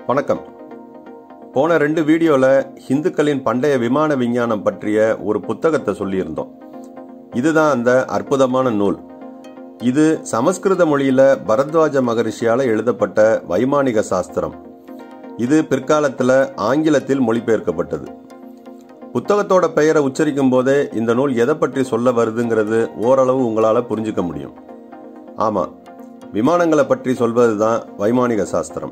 வணக்கம் போன ரெண்டு வீடியோவில் ஹிந்துக்களின் பண்டைய விமான விஞ்ஞானம் பற்றிய ஒரு புத்தகத்தை சொல்லியிருந்தோம் இதுதான் அந்த அற்புதமான நூல் இது சமஸ்கிருத மொழியில பரத்வாஜ மகரிஷியால எழுதப்பட்ட வைமானிக சாஸ்திரம் இது பிற்காலத்தில் ஆங்கிலத்தில் மொழிபெயர்க்கப்பட்டது புத்தகத்தோட பெயரை உச்சரிக்கும் போதே இந்த நூல் எதை பற்றி சொல்ல வருதுங்கிறது ஓரளவு உங்களால் புரிஞ்சுக்க முடியும் ஆமாம் விமானங்களை பற்றி சொல்வது தான் வைமானிக சாஸ்திரம்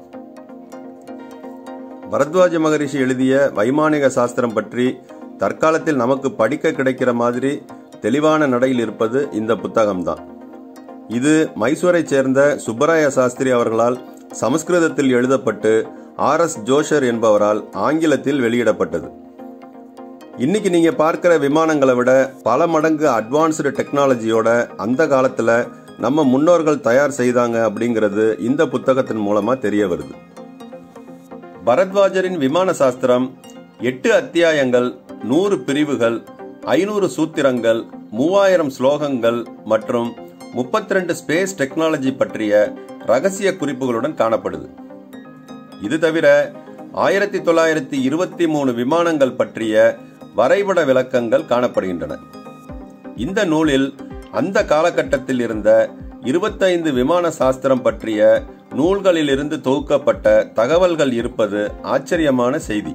பரத்வாஜ மகரிஷி எழுதிய வைமானிக சாஸ்திரம் பற்றி தற்காலத்தில் நமக்கு படிக்க கிடைக்கிற மாதிரி தெளிவான நடையில் இருப்பது இந்த புத்தகம்தான் இது மைசூரைச் சேர்ந்த சுப்பராய சாஸ்திரி அவர்களால் சமஸ்கிருதத்தில் எழுதப்பட்டு ஆர் எஸ் ஜோஷர் என்பவரால் ஆங்கிலத்தில் வெளியிடப்பட்டது இன்னைக்கு நீங்க பார்க்கிற விமானங்களை விட பல மடங்கு அட்வான்ஸ்டு டெக்னாலஜியோட அந்த காலத்துல நம்ம முன்னோர்கள் தயார் செய்தாங்க அப்படிங்கிறது இந்த புத்தகத்தின் மூலமா தெரிய வருது பரத்வாஜரின் விமான சாஸ்திரம் எட்டு அத்தியாயங்கள் நூறு பிரிவுகள் ஐநூறு சூத்திரங்கள் மூவாயிரம் ஸ்லோகங்கள் மற்றும் முப்பத்தி ரெண்டு ஸ்பேஸ் டெக்னாலஜி பற்றிய ரகசிய குறிப்புகளுடன் காணப்படுது இது தவிர ஆயிரத்தி தொள்ளாயிரத்தி இருபத்தி மூணு விமானங்கள் பற்றிய வரைபட விளக்கங்கள் காணப்படுகின்றன இந்த நூலில் அந்த காலகட்டத்தில் இருந்த இருபத்தைந்து விமான சாஸ்திரம் பற்றிய நூல்களிலிருந்து தொகுக்கப்பட்ட தகவல்கள் இருப்பது ஆச்சரியமான செய்தி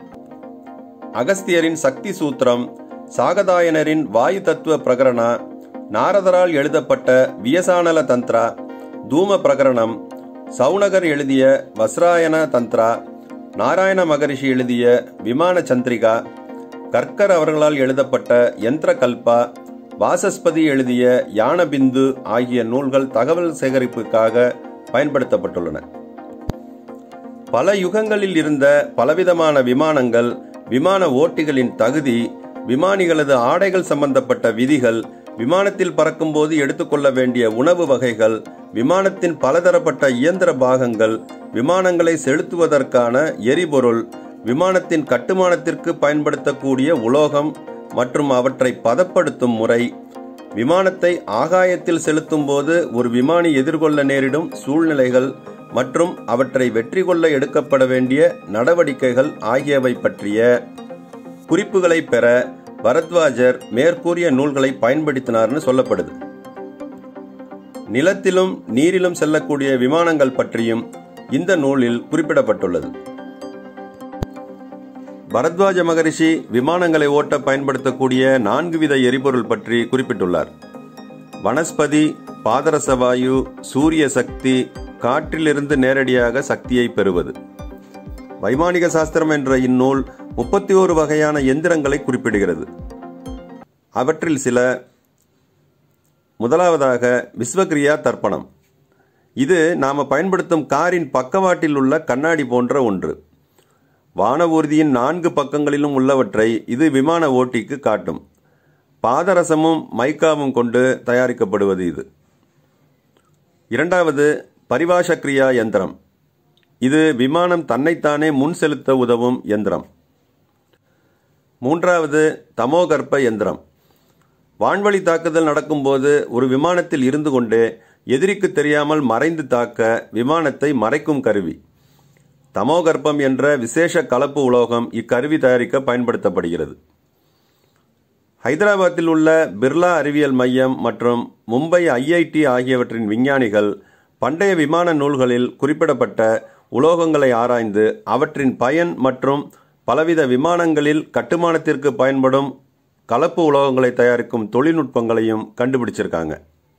அகஸ்தியரின் சக்தி சூத்திரம் சாகதாயனரின் வாயு தத்துவ பிரகரணா நாரதரால் எழுதப்பட்ட வியசானல தந்திரா தூம பிரகரணம் சவுனகர் எழுதிய வஸ்ராயன தந்திரா நாராயண மகரிஷி எழுதிய விமான சந்திரிகா கர்க்கர் அவர்களால் எழுதப்பட்ட யந்திர கல்பா வாசஸ்பதி எழுதிய யானபிந்து ஆகிய நூல்கள் தகவல் சேகரிப்புக்காக பயன்படுத்தப்பட்டுள்ளன பல யுகங்களில் இருந்த பலவிதமான விமானங்கள் விமான ஓட்டிகளின் தகுதி விமானிகளது ஆடைகள் சம்பந்தப்பட்ட விதிகள் விமானத்தில் பறக்கும்போது எடுத்துக்கொள்ள வேண்டிய உணவு வகைகள் விமானத்தின் பலதரப்பட்ட இயந்திர பாகங்கள் விமானங்களை செலுத்துவதற்கான எரிபொருள் விமானத்தின் கட்டுமானத்திற்கு பயன்படுத்தக்கூடிய உலோகம் மற்றும் அவற்றை பதப்படுத்தும் முறை விமானத்தை ஆகாயத்தில் செலுத்தும் போது ஒரு விமானி எதிர்கொள்ள நேரிடும் சூழ்நிலைகள் மற்றும் அவற்றை வெற்றி கொள்ள எடுக்கப்பட வேண்டிய நடவடிக்கைகள் ஆகியவை பற்றிய குறிப்புகளை பெற பரத்வாஜர் மேற்கூறிய நூல்களை பயன்படுத்தினார்னு சொல்லப்படுது நிலத்திலும் நீரிலும் செல்லக்கூடிய விமானங்கள் பற்றியும் இந்த நூலில் குறிப்பிடப்பட்டுள்ளது பரத்வாஜ மகரிஷி விமானங்களை ஓட்ட பயன்படுத்தக்கூடிய நான்கு வித எரிபொருள் பற்றி குறிப்பிட்டுள்ளார் வனஸ்பதி பாதரச வாயு சூரிய சக்தி காற்றிலிருந்து நேரடியாக சக்தியை பெறுவது வைமானிக சாஸ்திரம் என்ற இந்நூல் முப்பத்தி ஓரு வகையான எந்திரங்களை குறிப்பிடுகிறது அவற்றில் சில முதலாவதாக விஸ்வகிரியா தர்ப்பணம் இது நாம பயன்படுத்தும் காரின் பக்கவாட்டில் உள்ள கண்ணாடி போன்ற ஒன்று வான ஊர்தியின் நான்கு பக்கங்களிலும் உள்ளவற்றை இது விமான ஓட்டிக்கு காட்டும் பாதரசமும் மைக்காவும் கொண்டு தயாரிக்கப்படுவது இது இரண்டாவது பரிவாஷக்ரியா யந்திரம் இது விமானம் தன்னைத்தானே முன் செலுத்த உதவும் யந்திரம் மூன்றாவது தமோகர்ப்ப யந்திரம் வான்வழி தாக்குதல் நடக்கும்போது ஒரு விமானத்தில் இருந்து கொண்டே எதிரிக்கு தெரியாமல் மறைந்து தாக்க விமானத்தை மறைக்கும் கருவி தமோகர்ப்பம் என்ற விசேஷ கலப்பு உலோகம் இக்கருவி தயாரிக்க பயன்படுத்தப்படுகிறது ஹைதராபாத்தில் உள்ள பிர்லா அறிவியல் மையம் மற்றும் மும்பை ஐஐடி ஆகியவற்றின் விஞ்ஞானிகள் பண்டைய விமான நூல்களில் குறிப்பிடப்பட்ட உலோகங்களை ஆராய்ந்து அவற்றின் பயன் மற்றும் பலவித விமானங்களில் கட்டுமானத்திற்கு பயன்படும் கலப்பு உலோகங்களை தயாரிக்கும் தொழில்நுட்பங்களையும் கண்டுபிடிச்சிருக்காங்க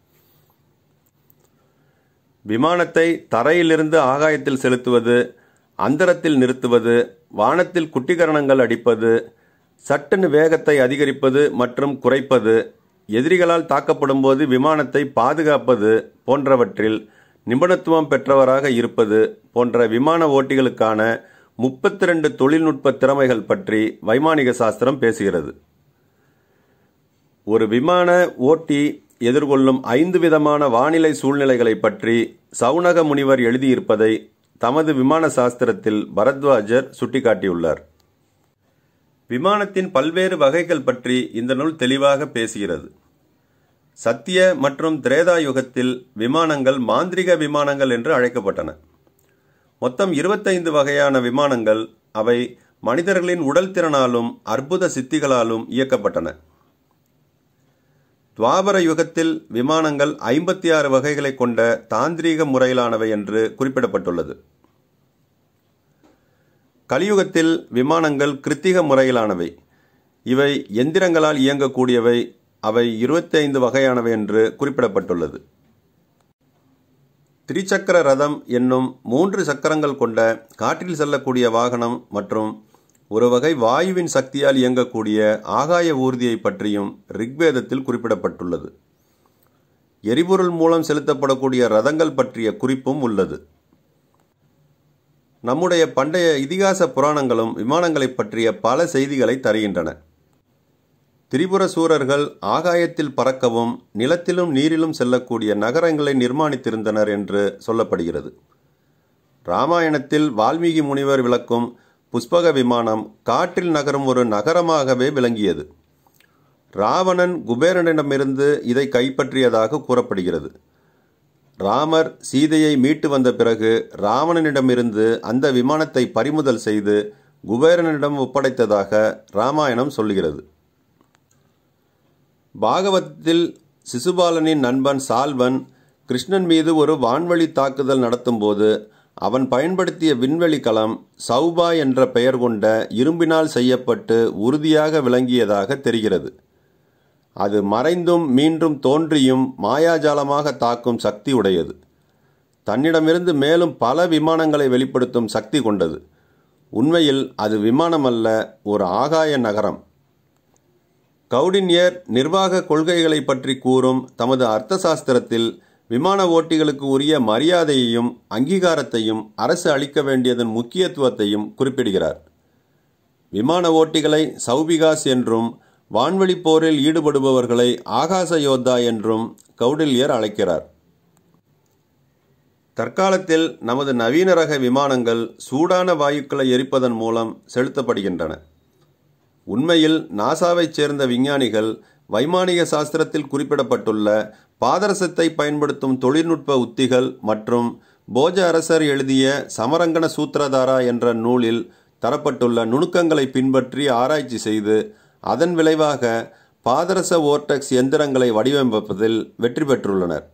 விமானத்தை தரையிலிருந்து ஆகாயத்தில் செலுத்துவது அந்தரத்தில் நிறுத்துவது வானத்தில் குட்டிகரணங்கள் அடிப்பது சட்டுன்னு வேகத்தை அதிகரிப்பது மற்றும் குறைப்பது எதிரிகளால் தாக்கப்படும் போது விமானத்தை பாதுகாப்பது போன்றவற்றில் நிபுணத்துவம் பெற்றவராக இருப்பது போன்ற விமான ஓட்டிகளுக்கான முப்பத்தி ரெண்டு தொழில்நுட்ப திறமைகள் பற்றி வைமானிக சாஸ்திரம் பேசுகிறது ஒரு விமான ஓட்டி எதிர்கொள்ளும் ஐந்து விதமான வானிலை சூழ்நிலைகளை பற்றி சவுனக முனிவர் எழுதியிருப்பதை தமது விமான சாஸ்திரத்தில் பரத்வாஜர் சுட்டிக்காட்டியுள்ளார் விமானத்தின் பல்வேறு வகைகள் பற்றி இந்த நூல் தெளிவாக பேசுகிறது சத்திய மற்றும் திரேதா யுகத்தில் விமானங்கள் மாந்திரிக விமானங்கள் என்று அழைக்கப்பட்டன மொத்தம் இருபத்தைந்து வகையான விமானங்கள் அவை மனிதர்களின் உடல் திறனாலும் அற்புத சித்திகளாலும் இயக்கப்பட்டன துவாபர யுகத்தில் விமானங்கள் ஐம்பத்தி ஆறு வகைகளை கொண்ட தாந்திரீக முறையிலானவை என்று குறிப்பிடப்பட்டுள்ளது கலியுகத்தில் விமானங்கள் கிருத்திக முறையிலானவை இவை எந்திரங்களால் இயங்கக்கூடியவை அவை இருபத்தி ஐந்து வகையானவை என்று குறிப்பிடப்பட்டுள்ளது திரிசக்கர ரதம் என்னும் மூன்று சக்கரங்கள் கொண்ட காற்றில் செல்லக்கூடிய வாகனம் மற்றும் ஒரு வகை வாயுவின் சக்தியால் இயங்கக்கூடிய ஆகாய ஊர்தியை பற்றியும் ரிக்வேதத்தில் குறிப்பிடப்பட்டுள்ளது எரிபொருள் மூலம் செலுத்தப்படக்கூடிய ரதங்கள் பற்றிய குறிப்பும் உள்ளது நம்முடைய பண்டைய இதிகாச புராணங்களும் விமானங்களை பற்றிய பல செய்திகளை தருகின்றன திரிபுர சூரர்கள் ஆகாயத்தில் பறக்கவும் நிலத்திலும் நீரிலும் செல்லக்கூடிய நகரங்களை நிர்மாணித்திருந்தனர் என்று சொல்லப்படுகிறது ராமாயணத்தில் வால்மீகி முனிவர் விளக்கும் புஷ்பக விமானம் காற்றில் நகரும் ஒரு நகரமாகவே விளங்கியது ராவணன் குபேரனிடமிருந்து இதை கைப்பற்றியதாக கூறப்படுகிறது ராமர் சீதையை மீட்டு வந்த பிறகு ராவணனிடமிருந்து அந்த விமானத்தை பறிமுதல் செய்து குபேரனிடம் ஒப்படைத்ததாக ராமாயணம் சொல்லுகிறது பாகவத்தில் சிசுபாலனின் நண்பன் சால்வன் கிருஷ்ணன் மீது ஒரு வான்வழி தாக்குதல் நடத்தும்போது அவன் பயன்படுத்திய விண்வெளி களம் சௌபா என்ற பெயர் கொண்ட இரும்பினால் செய்யப்பட்டு உறுதியாக விளங்கியதாக தெரிகிறது அது மறைந்தும் மீண்டும் தோன்றியும் மாயாஜாலமாக தாக்கும் சக்தி உடையது தன்னிடமிருந்து மேலும் பல விமானங்களை வெளிப்படுத்தும் சக்தி கொண்டது உண்மையில் அது விமானம் அல்ல ஒரு ஆகாய நகரம் கௌடின்யர் நிர்வாக கொள்கைகளை பற்றி கூறும் தமது அர்த்த சாஸ்திரத்தில் விமான ஓட்டிகளுக்கு உரிய மரியாதையையும் அங்கீகாரத்தையும் அரசு அளிக்க வேண்டியதன் முக்கியத்துவத்தையும் குறிப்பிடுகிறார் விமான ஓட்டிகளை சௌபிகாஸ் என்றும் வான்வெளி போரில் ஈடுபடுபவர்களை ஆகாச யோத்தா என்றும் கௌடில்யர் அழைக்கிறார் தற்காலத்தில் நமது நவீன ரக விமானங்கள் சூடான வாயுக்களை எரிப்பதன் மூலம் செலுத்தப்படுகின்றன உண்மையில் நாசாவைச் சேர்ந்த விஞ்ஞானிகள் வைமானிக சாஸ்திரத்தில் குறிப்பிடப்பட்டுள்ள பாதரசத்தை பயன்படுத்தும் தொழில்நுட்ப உத்திகள் மற்றும் போஜ அரசர் எழுதிய சமரங்கன சூத்திரதாரா என்ற நூலில் தரப்பட்டுள்ள நுணுக்கங்களை பின்பற்றி ஆராய்ச்சி செய்து அதன் விளைவாக பாதரச ஓர்டெக்ஸ் எந்திரங்களை வடிவமைப்பதில் வெற்றி பெற்றுள்ளனர்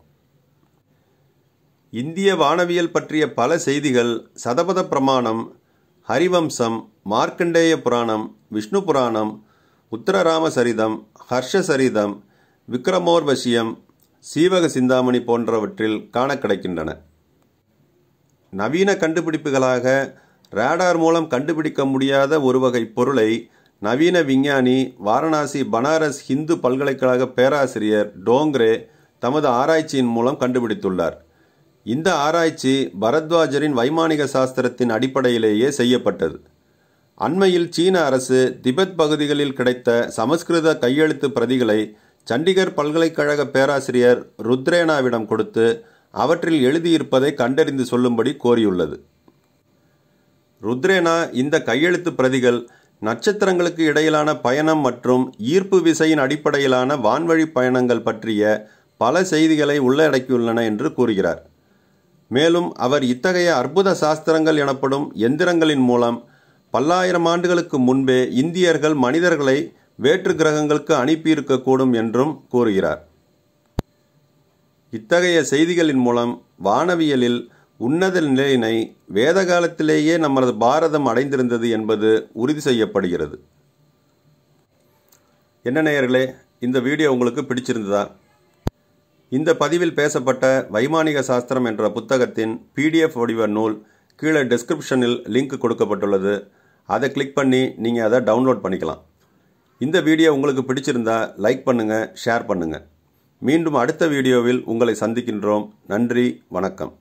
இந்திய வானவியல் பற்றிய பல செய்திகள் சதபத பிரமாணம் ஹரிவம்சம் மார்க்கண்டேய புராணம் விஷ்ணு புராணம் உத்தரராம சரிதம் ஹர்ஷ சரிதம் விக்ரமோர்வசியம் சீவக சிந்தாமணி போன்றவற்றில் காண கிடைக்கின்றன நவீன கண்டுபிடிப்புகளாக ரேடார் மூலம் கண்டுபிடிக்க முடியாத ஒரு வகை பொருளை நவீன விஞ்ஞானி வாரணாசி பனாரஸ் ஹிந்து பல்கலைக்கழக பேராசிரியர் டோங்ரே தமது ஆராய்ச்சியின் மூலம் கண்டுபிடித்துள்ளார் இந்த ஆராய்ச்சி பரத்வாஜரின் வைமானிக சாஸ்திரத்தின் அடிப்படையிலேயே செய்யப்பட்டது அண்மையில் சீன அரசு திபெத் பகுதிகளில் கிடைத்த சமஸ்கிருத கையெழுத்து பிரதிகளை சண்டிகர் பல்கலைக்கழக பேராசிரியர் ருத்ரேனாவிடம் கொடுத்து அவற்றில் எழுதியிருப்பதை கண்டறிந்து சொல்லும்படி கோரியுள்ளது ருத்ரேனா இந்த கையெழுத்து பிரதிகள் நட்சத்திரங்களுக்கு இடையிலான பயணம் மற்றும் ஈர்ப்பு விசையின் அடிப்படையிலான வான்வழி பயணங்கள் பற்றிய பல செய்திகளை உள்ளடக்கியுள்ளன என்று கூறுகிறார் மேலும் அவர் இத்தகைய அற்புத சாஸ்திரங்கள் எனப்படும் எந்திரங்களின் மூலம் பல்லாயிரம் ஆண்டுகளுக்கு முன்பே இந்தியர்கள் மனிதர்களை வேற்று கிரகங்களுக்கு அனுப்பியிருக்கக்கூடும் என்றும் கூறுகிறார் இத்தகைய செய்திகளின் மூலம் வானவியலில் உன்னத நிலையினை வேத காலத்திலேயே நமது பாரதம் அடைந்திருந்தது என்பது உறுதி செய்யப்படுகிறது என்ன நேயர்களே இந்த வீடியோ உங்களுக்கு பிடிச்சிருந்ததா இந்த பதிவில் பேசப்பட்ட வைமானிக சாஸ்திரம் என்ற புத்தகத்தின் பிடிஎஃப் வடிவ நூல் கீழே டிஸ்கிரிப்ஷனில் லிங்க் கொடுக்கப்பட்டுள்ளது அதை கிளிக் பண்ணி நீங்கள் அதை டவுன்லோட் பண்ணிக்கலாம் இந்த வீடியோ உங்களுக்கு பிடிச்சிருந்தா லைக் பண்ணுங்கள் ஷேர் பண்ணுங்கள் மீண்டும் அடுத்த வீடியோவில் உங்களை சந்திக்கின்றோம் நன்றி வணக்கம்